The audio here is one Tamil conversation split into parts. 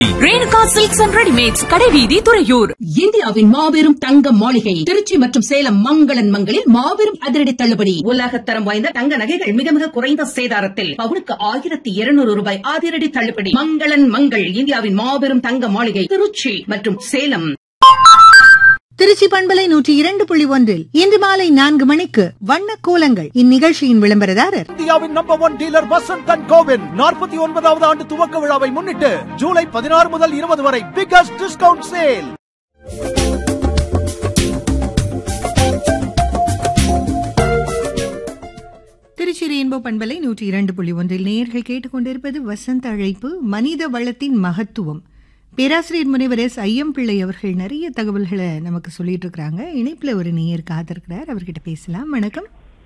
ரேணுகா சில்க்ஸ் அண்ட் ரெடிமேட்ஸ் கடைவீதி துறையூர் இந்தியாவின் மாபெரும் தங்க மாளிகை திருச்சி மற்றும் சேலம் மங்களன் மங்களில் மாபெரும் அதிரடி தள்ளுபடி உலகத்தரம் வாய்ந்த தங்க நகைகள் மிக மிக குறைந்த சேதாரத்தில் பவுனுக்கு ஆயிரத்தி இருநூறு ரூபாய் அதிரடி தள்ளுபடி மங்களன் மங்கள் இந்தியாவின் மாபெரும் தங்க மாளிகை திருச்சி மற்றும் சேலம் திருச்சி பண்பலை நூற்றி இரண்டு புள்ளி ஒன்றில் இன்று மாலை நான்கு மணிக்கு வண்ண கோலங்கள் இந்நிகழ்ச்சியின் விளம்பரதாரர் இந்தியாவின் number one dealer Vasanth and Co நாற்பத்தி ஒன்பதாவது ஆண்டு துவக்க விழாவை முன்னிட்டு ஜூலை பதினாறு முதல் இருபது வரை biggest discount sale Trichy rainbow பண்பலை நூற்றி இரண்டு புள்ளி ஒன்றில் நேயர்கள் கேட்டுக்கொண்டிருப்பது வசந்த அழைப்பு மனித வளத்தின் மகத்துவம் பேராசிரியர் முனைவர் எஸ் ஐயம்பிள்ளை அவர்கள் நிறைய தகவல்களை நமக்கு சொல்லிட்டு இருக்கிறாங்க இணைப்புல ஒரு நேயர் காத்திருக்கிறார் அவர்கிட்ட பேசலாம் வணக்கம்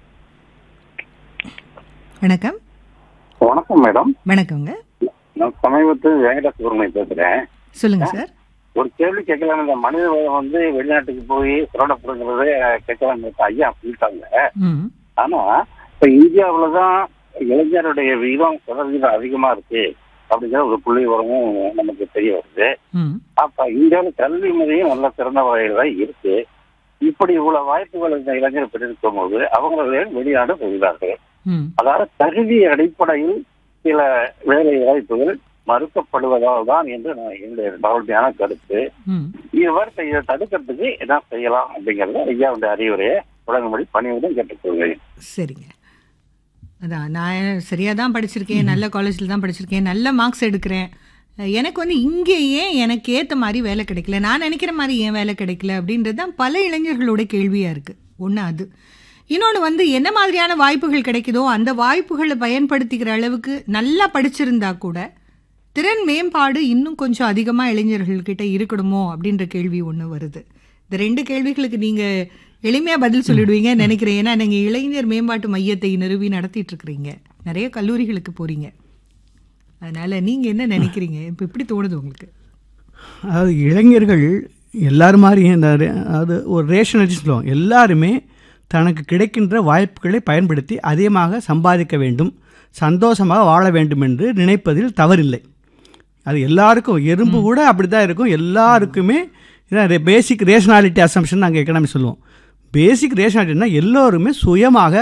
வணக்கம் வணக்கம் மேடம் வணக்கங்க நான் சமீபத்தில் வெங்கட சுப்பிரமணிய பேசுறேன் சொல்லுங்க சார் ஒரு கேள்வி கேட்கலாம் இந்த மனித வளம் வந்து வெளிநாட்டுக்கு போய் புரடப்படுங்கிறத கேட்கலாம் ஐயா சொல்லிட்டாங்க ம் ஆனா இப்ப இந்தியாவுல தான் இளைஞருடைய விகிதம் சதவீதம் அதிகமா இருக்கு அப்படிங்கிற ஒரு புள்ளி வரமும் நமக்கு தெரிய வருது ம் அப்ப இந்தியாவில் கல்வி முறையும் நல்ல சிறந்த வகையில் தான் இருக்கு இப்படி இவ்வளவு வாய்ப்புகள் இந்த இளைஞர் பெற்றிருக்கும் போது அவங்களே வெளிநாடு போகிறார்கள் ம் அதாவது தகுதி அடிப்படையில் சில வேலை வாய்ப்புகள் மறுக்கப்படுவதால் தான் என்று நான் என்னுடைய பகவதியான கருத்து ம் இவர் இதை தடுக்கிறதுக்கு என்ன செய்யலாம் அப்படிங்கறத ஐயாவுடைய அறிவுரையை வழங்கும்படி பணியுடன் கேட்டுக்கொள்கிறேன் சரிங்க அதான் நான் சரியாக தான் படிச்சிருக்கேன் நல்ல காலேஜில் தான் படிச்சிருக்கேன் நல்ல மார்க்ஸ் எடுக்கிறேன் எனக்கு வந்து இங்கே ஏன் எனக்கு ஏற்ற மாதிரி வேலை கிடைக்கல நான் நினைக்கிற மாதிரி ஏன் வேலை கிடைக்கல அப்படின்றது தான் பல இளைஞர்களோட கேள்வியாக இருக்குது ஒன்று அது இன்னொன்று வந்து என்ன மாதிரியான வாய்ப்புகள் கிடைக்குதோ அந்த வாய்ப்புகளை பயன்படுத்திக்கிற அளவுக்கு நல்லா படிச்சிருந்தா கூட திறன் மேம்பாடு இன்னும் கொஞ்சம் அதிகமாக இளைஞர்கள்கிட்ட இருக்கணுமோ அப்படின்ற கேள்வி ஒன்று வருது இந்த ரெண்டு கேள்விகளுக்கு நீங்கள் எளிமையாக பதில் சொல்லிடுவீங்க நினைக்கிறேன் ஏன்னா நீங்கள் இளைஞர் மேம்பாட்டு மையத்தை நிறுவி நடத்திட்டு இருக்கிறீங்க நிறைய கல்லூரிகளுக்கு போகிறீங்க அதனால் நீங்கள் என்ன நினைக்கிறீங்க இப்போ எப்படி தோணுது உங்களுக்கு அதாவது இளைஞர்கள் எல்லாரும் மாதிரியும் இந்த ரே- அதாவது ஒரு ரேஷனலிட்டி சொல்லுவோம் எல்லாருமே தனக்கு கிடைக்கின்ற வாய்ப்புகளை பயன்படுத்தி அதிகமாக சம்பாதிக்க வேண்டும் சந்தோஷமாக வாழ வேண்டும் என்று நினைப்பதில் தவறில்லை அது எல்லாருக்கும் எறும்பு கூட அப்படி தான் இருக்கும் எல்லாருக்குமே பேசிக் ரேஷனாலிட்டி அசம்ஷன் நாங்கள் எக்கனாமி சொல்லுவோம் பேசிக் ரேஷனாலிட்டினா எல்லோருமே சுயமாக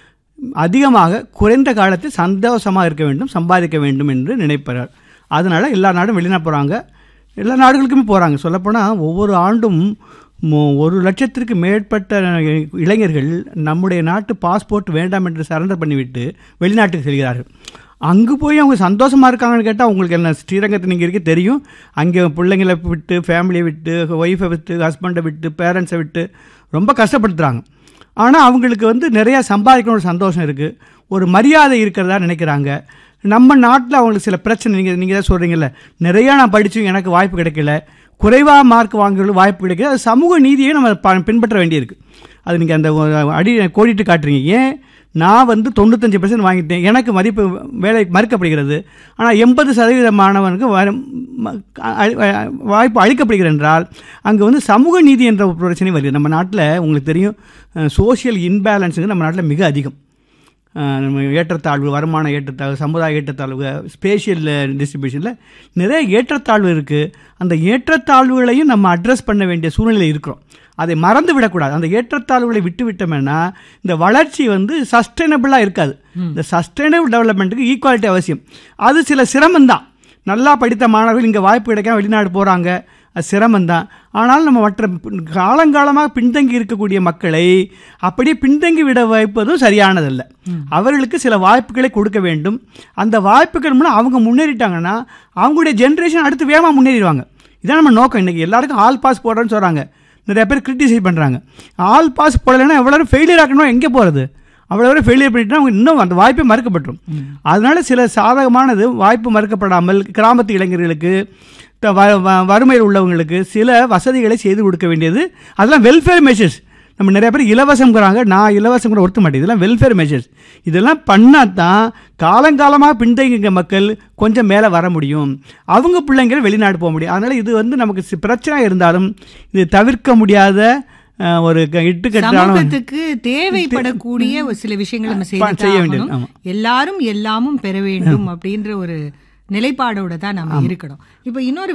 அதிகமாக குறைந்த காலத்தில் சந்தோஷமாக இருக்க வேண்டும் சம்பாதிக்க வேண்டும் என்று நினைப்பார்கள் அதனால் எல்லா நாடும் வெளிநாடு போகிறாங்க எல்லா நாடுகளுக்குமே போகிறாங்க சொல்லப்போனால் ஒவ்வொரு ஆண்டும் மொ- ஒரு லட்சத்திற்கு மேற்பட்ட இளைஞர்கள் நம்முடைய நாட்டு பாஸ்போர்ட் வேண்டாம் என்று சரண்டர் பண்ணிவிட்டு வெளிநாட்டுக்கு செல்கிறார்கள் அங்கே போய் அவங்க சந்தோஷமாக இருக்காங்கன்னு கேட்டால் உங்களுக்கு என்ன ஸ்ரீரங்கத்தில் நீங்கள் இருக்க தெரியும் அங்கே பிள்ளைங்களை விட்டு ஃபேமிலியை விட்டு ஒய்ஃபை விட்டு ஹஸ்பண்டை விட்டு பேரண்ட்ஸை விட்டு ரொம்ப கஷ்டப்படுத்துகிறாங்க ஆனால் அவங்களுக்கு வந்து நிறையா சம்பாதிக்கணும் ஒரு சந்தோஷம் இருக்குது ஒரு மரியாதை இருக்கிறதா நினைக்கிறாங்க நம்ம நாட்டில் அவங்களுக்கு சில பிரச்சனை நீங்கள் நீங்கள் தான் சொல்கிறீங்கல்ல நிறையா நான் படித்து எனக்கு வாய்ப்பு கிடைக்கல குறைவாக மார்க் வாங்குறது வாய்ப்பு கிடைக்கல அது சமூக நீதியை நம்ம ப- பின்பற்ற வேண்டியிருக்கு அது நீங்கள் அந்த ஒரு அடி கோடிட்டு காட்டுறீங்க ஏன் நான் வந்து தொண்ணூத்தஞ்சு பர்சன்ட் வாங்கிட்டேன் எனக்கு மதிப்பு வேலை மறுக்கப்படுகிறது ஆனால் எண்பது சதவீத மாணவனுக்கு வர- ம- அ- அ- வாய்ப்பு அளிக்கப்படுகிறது என்றால் அங்கே வந்து சமூக நீதி என்ற ஒரு பிரச்சனை வருது நம்ம நாட்டில் உங்களுக்கு தெரியும் சோஷியல் இன்பேலன்ஸுங்க நம்ம நாட்டில் மிக அதிகம் அஹ், நம்ம ஏற்றத்தாழ்வு வருமான ஏற்றத்தாழ்வு சமுதாய ஏற்றத்தாழ்வு ஸ்பேஷியல் டிஸ்ட்ரிபியூஷனில் நிறைய ஏற்றத்தாழ்வு இருக்குது அந்த ஏற்றத்தாழ்வுகளையும் நம்ம அட்ரஸ் பண்ண வேண்டிய சூழ்நிலை இருக்கிறோம் அதை மறந்து விடக்கூடாது அந்த ஏற்றத்தாழ்வுகளை விட்டு விட்டோம்னா இந்த வளர்ச்சி வந்து சஸ்டைனபிளாக இருக்காது இந்த சஸ்டைனபிள் டெவலப்மெண்ட்டுக்கு ஈக்குவாலிட்டி அவசியம் அது சில சிரமம்தான் நல்லா படித்த மாணவர்கள் இங்கே வாய்ப்பு கிடைக்காம வெளிநாடு போகிறாங்க அது சிரமம்தான் ஆனால் நம்ம மற்ற பி- காலங்காலமாக பின்தங்கி இருக்கக்கூடிய மக்களை அப்படியே பின்தங்கி விட வைப்பதும் சரியானதல்ல அவர்களுக்கு சில வாய்ப்புகளை கொடுக்க வேண்டும் அந்த வாய்ப்புகள் மூலம் அவங்க முன்னேறிட்டாங்கன்னா அவங்களுடைய ஜென்ரேஷன் அடுத்து வேகமாக முன்னேறிடுவாங்க இதான் நம்ம நோக்கம் இன்றைக்கி எல்லாருக்கும் ஆல் பாஸ் போடுறேன்னு சொல்கிறாங்க நிறைய பேர் கிரிட்டிசைஸ் பண்ணுறாங்க ஆல் பாஸ் போடலைன்னா எவ்வளோ ஃபெயிலியர் ஆக்கணும் எங்கே போகிறது அவ்வளோ வரை ஃபெயிலியர் பண்ணிட்டா அவங்க இன்னும் அந்த வாய்ப்பே மறுக்கப்பட்டுரும் அதனால சில சாதகமானது வாய்ப்பு மறுக்கப்படாமல் கிராமத்து இளைஞர்களுக்கு த- வ- வ- வறுமையில் உள்ளவங்களுக்கு சில வசதிகளை செய்து கொடுக்க வேண்டியது அதெல்லாம் வெல்ஃபேர் மெஷர்ஸ் நம்ம நிறைய பேர் இலவசம்ங்கிறாங்க நான் இலவசம் கூட ஒருத்த மாட்டேன் இதெல்லாம் வெல்ஃபேர் மெஷர்ஸ் இதெல்லாம் பண்ணால் தான் காலங்காலமாக பின்தங்கிய மக்கள் கொஞ்சம் மேலே வர முடியும் அவங்க பிள்ளைங்க வெளிநாடு போக முடியும் அதனால் இது வந்து நமக்கு சி- பிரச்சனை இருந்தாலும் இது தவிர்க்க முடியாத அஹ், ஒரு க- இட்டுக்கட்டான சமூகத்துக்கு தேவைப்படக்கூடிய ஒரு சில விஷயங்களை நம்ம ப- செய்ய செய்து வேண்டியது, ஆகணும். ஆமா. எல்லாரும் எல்லாமும் பெற வேண்டும் அப்படின்ற ஒரு நிலைப்பாடோட தான் நம்ம இருக்கணும் இப்போ இன்னொரு